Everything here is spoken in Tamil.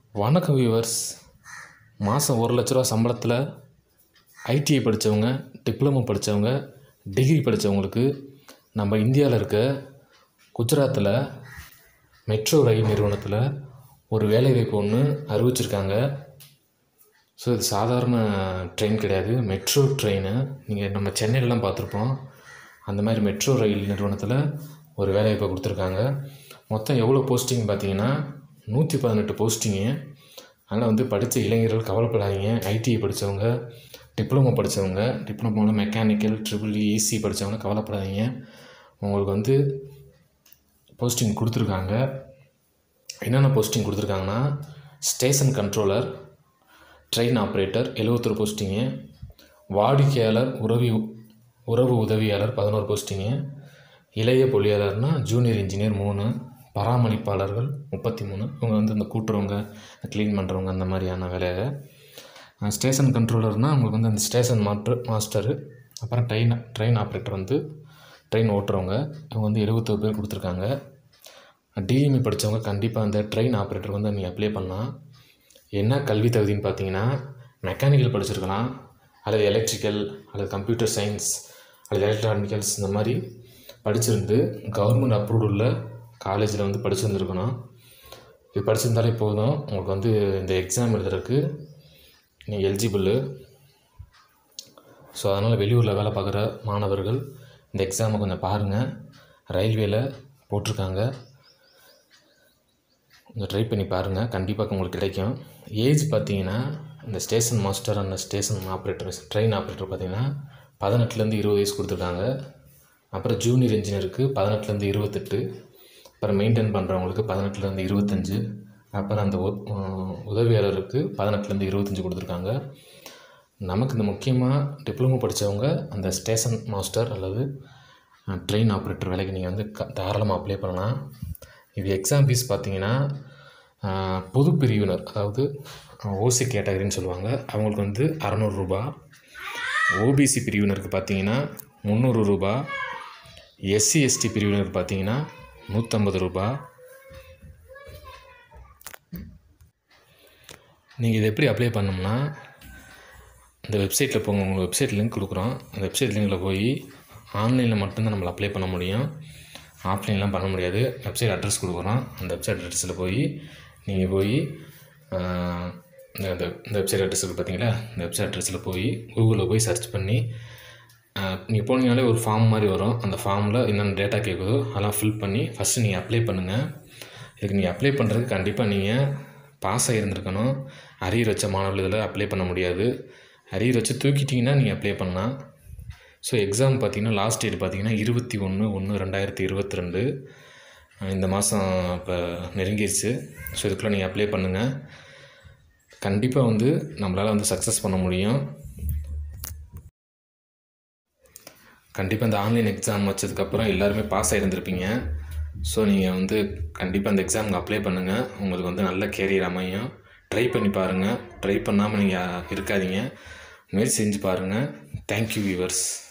வணக்கம் வியூவர்ஸ் மாதம் ஒரு லட்ச ரூபா சம்பளத்தில் ஐடிஐ படித்தவங்க டிப்ளமோ படித்தவங்க டிகிரி படித்தவங்களுக்கு நம்ம இந்தியாவில் இருக்க குஜராத்தில் மெட்ரோ ரயில் நிறுவனத்தில் ஒரு வேலைவாய்ப்பு ஒன்று அறிவிச்சிருக்காங்க ஸோ இது சாதாரண ட்ரெயின் கிடையாது மெட்ரோ ட்ரெயின் நீங்கள் நம்ம சென்னையிலலாம் பார்த்துருப்போம் அந்த மாதிரி மெட்ரோ ரயில் நிறுவனத்தில் ஒரு வேலைவாய்ப்பை கொடுத்துருக்காங்க மொத்தம் எவ்வளோ போஸ்டிங் பார்த்தீங்கன்னா நூற்றி பதினெட்டு போஸ்டிங்கு அதனால் வந்து படித்த இளைஞர்கள் கவலைப்படாதீங்க ஐடிஐ படித்தவங்க டிப்ளமோ படித்தவங்க டிப்ளமோவில் மெக்கானிக்கல் ட்ரிபிள் ஏசி படித்தவங்க கவலைப்படாதீங்க உங்களுக்கு வந்து போஸ்டிங் கொடுத்துருக்காங்க என்னென்ன போஸ்டிங் கொடுத்துருக்காங்கன்னா ஸ்டேஷன் கண்ட்ரோலர் ட்ரெயின் ஆப்ரேட்டர் எழுபத்தொரு போஸ்டிங்கு வாடிக்கையாளர் உறவி உறவு உதவியாளர் பதினோரு போஸ்டிங்கு இளைய பொறியாளர்னா ஜூனியர் இன்ஜினியர் மூணு பராமரிப்பாளர்கள் முப்பத்தி மூணு இவங்க வந்து இந்த கூட்டுறவங்க க்ளீன் பண்ணுறவங்க அந்த மாதிரியான வேலையை ஸ்டேஷன் கண்ட்ரோலர்னால் உங்களுக்கு வந்து அந்த ஸ்டேஷன் மாஸ்டர் மாஸ்டரு அப்புறம் ட்ரெயின் ட்ரெயின் ஆப்ரேட்டர் வந்து ட்ரெயின் ஓட்டுறவங்க இவங்க வந்து எழுபத்தோரு பேர் கொடுத்துருக்காங்க டிஎம்இ படித்தவங்க கண்டிப்பாக அந்த ட்ரெயின் ஆப்ரேட்டர் வந்து நீங்கள் அப்ளை பண்ணலாம் என்ன கல்வி தகுதின்னு பார்த்தீங்கன்னா மெக்கானிக்கல் படிச்சிருக்கலாம் அல்லது எலக்ட்ரிக்கல் அல்லது கம்ப்யூட்டர் சயின்ஸ் அல்லது எலக்ட்ரானிக்கல்ஸ் இந்த மாதிரி படிச்சிருந்து கவர்மெண்ட் அப்ரூவ்டு உள்ள காலேஜில் வந்து படிச்சிருந்துருக்கணும் இது படிச்சிருந்தாலே போதும் உங்களுக்கு வந்து இந்த எக்ஸாம் எழுதுறதுக்கு நீங்கள் எலிஜிபிள் ஸோ அதனால் வெளியூரில் வேலை பார்க்குற மாணவர்கள் இந்த எக்ஸாமை கொஞ்சம் பாருங்கள் ரயில்வேல போட்டிருக்காங்க கொஞ்சம் ட்ரை பண்ணி பாருங்கள் கண்டிப்பாக உங்களுக்கு கிடைக்கும் ஏஜ் பார்த்தீங்கன்னா இந்த ஸ்டேஷன் மாஸ்டர் அந்த ஸ்டேஷன் ஆப்ரேட்டர் ட்ரெயின் ஆப்ரேட்டர் பார்த்தீங்கன்னா பதினெட்டுலேருந்து இருபது வயசு கொடுத்துருக்காங்க அப்புறம் ஜூனியர் இன்ஜினியருக்கு பதினெட்டுலேருந்து இருபத்தெட்டு அப்புறம் மெயின்டைன் பண்ணுறவங்களுக்கு பதினெட்டுலேருந்து இருபத்தஞ்சு அப்புறம் அந்த உ- உதவியாளருக்கு பதினெட்டுலேருந்து இருபத்தஞ்சி கொடுத்துருக்காங்க நமக்கு இந்த முக்கியமாக டிப்ளமோ படித்தவங்க அந்த ஸ்டேஷன் மாஸ்டர் அல்லது ட்ரெயின் ஆப்ரேட்டர் வேலைக்கு நீங்கள் வந்து க தாராளமாக அப்ளை பண்ணலாம் இது எக்ஸாம் ஃபீஸ் பார்த்தீங்கன்னா ஆஹ், பொது பிரிவினர் அதாவது ஓசி கேட்டகரின்னு சொல்லுவாங்க அவங்களுக்கு வந்து அறநூறுரூபா ஓபிசி பிரிவினருக்கு பார்த்தீங்கன்னா முந்நூறு ரூபா எஸ்சி எஸ்டி பிரிவினருக்கு பார்த்தீங்கன்னா நூற்றம்பது ரூபா நீங்கள் இதை எப்படி அப்ளை பண்ணோம்னா இந்த வெப்சைட்டில் போங்க உங்கள் வெப்சைட் லிங்க் கொடுக்குறோம் அந்த வெப்சைட் லிங்கில் போய் ஆன்லைனில் மட்டும்தான் நம்மளை அப்ளை பண்ண முடியும் ஆஃப்லைன்லாம் பண்ண முடியாது வெப்சைட் அட்ரஸ் கொடுக்குறோம் அந்த வெப்சைட் அட்ரஸில் போய் நீங்கள் போய் ஆஹ், இந்த இந்த இந்த வெப்சைட் அட்ரஸ் இருக்குது பார்த்தீங்களா இந்த வெப்சைட் அட்ரஸில் போய் கூகுளில் போய் சர்ச் பண்ணி நீங்கள் போனீங்கனாலே ஒரு ஃபார்ம் மாதிரி வரும் அந்த ஃபார்மில் என்னென்ன டேட்டா கேட்குதோ அதெல்லாம் ஃபில் பண்ணி ஃபஸ்ட்டு நீங்கள் அப்ளை பண்ணுங்கள் இதுக்கு நீங்கள் அப்ளை பண்ணுறதுக்கு கண்டிப்பாக நீங்கள் பாஸ் ஆகியிருந்திருக்கணும் அரியர் வச்ச மாணவர்கள் இதில் அப்ளை பண்ண முடியாது அரியர் வச்சு தூக்கிட்டிங்கன்னா நீங்கள் அப்ளை பண்ணலாம் ஸோ எக்ஸாம் பார்த்தீங்கன்னா லாஸ்ட் டேட் பார்த்தீங்கன்னா இருபத்தி ஒன்று ஒன்று ரெண்டாயிரத்தி இருபத்தி ரெண்டு இந்த மாதம் இப்போ நெருங்கிருச்சு ஸோ இதுக்குள்ளே நீங்கள் அப்ளை பண்ணுங்கள் கண்டிப்பாக வந்து நம்மளால் வந்து சக்ஸஸ் பண்ண முடியும் கண்டிப்பாக இந்த ஆன்லைன் எக்ஸாம் வச்சதுக்கப்புறம் எல்லாருமே பாஸ் ஆகிருந்திருப்பீங்க ஸோ நீங்கள் வந்து கண்டிப்பாக அந்த எக்ஸாமுக்கு அப்ளை பண்ணுங்கள் உங்களுக்கு வந்து நல்ல கேரியர் அமையும் ட்ரை பண்ணி பாருங்கள் ட்ரை பண்ணாமல் நீங்கள் இருக்காதீங்க முயற்சி செஞ்சு பாருங்கள் தேங்க்யூ வியூவர்ஸ்